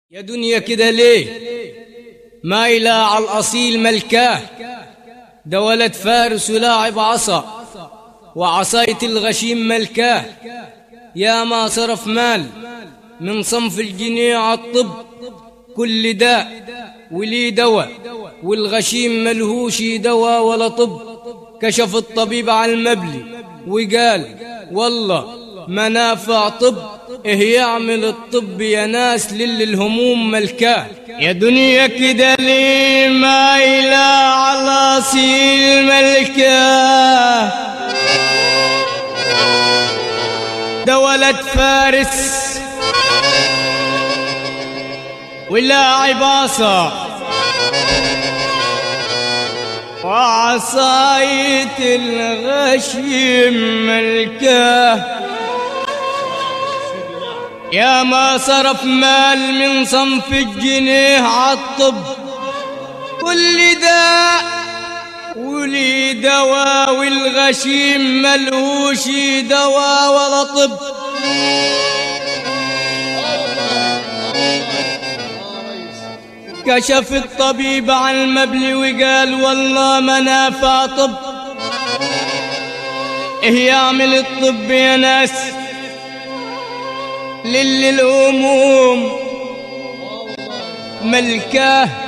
يا دنيا كده ليه مايلة على الأصيل ملكاه ده ولد فارس ولاعب عصا وعصاية الغشيم ملكاه يا ما صرف مال من صنف الجنيه عالطب كل داء ولي دواء والغشيم ملهوش دواء ولا طب كشف الطبيب على المبلي وقال والله منافع طب إيه يعمل الطب يا ناس للي الهموم ملكاه يا دنيا كده ليه مايلة على أصيل ملكاه ده ولد فارس ولاعب عصا وعصاية الغشيم ملكاه يا ما صرف مال من صنف الجنيه عالطب كل داء ولي دواء والغشيم ملهوش دواء ولا طب كشف الطبيب عن المبلي وقال والله منافع طب ايه يعمل الطب يا ناس للي الهموم ملكاه